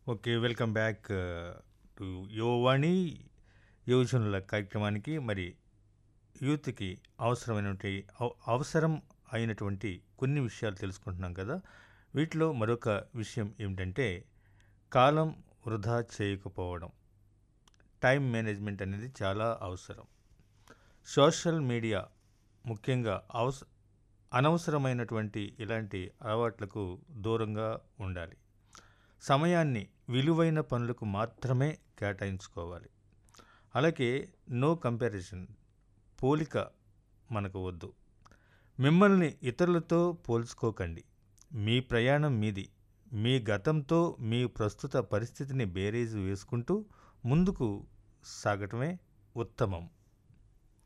Okay. Welcome back to Yuvavani యువజనుల కార్యక్రమానికి మరి యూత్‌కి అవసరమైనటువంటి అవ అవసరం అయినటువంటి కొన్ని విషయాలు తెలుసుకుంటున్నాం కదా! వీటిలో మరొక విషయం ఏమిటంటే కాలం వృధా చేయకపోవడం. టైమ్ మేనేజ్‌మెంట్ అనేది చాలా అవసరం. సోషల్ మీడియా ముఖ్యంగా అవస అనవసరమైనటువంటి ఇలాంటి అలవాట్లకు దూరంగా ఉండాలి. సమయాన్ని విలువైన పనులకు మాత్రమే కేటాయించుకోవాలి. అలాగే నో కంపారిజన్ పోలిక మనకు వద్దు. మిమ్మల్ని ఇతరులతో పోల్చుకోకండి. మీ ప్రయాణం మీది. మీ గతంతో మీ ప్రస్తుత పరిస్థితిని బేరీజు వేసుకుంటూ ముందుకు సాగటమే ఉత్తమం.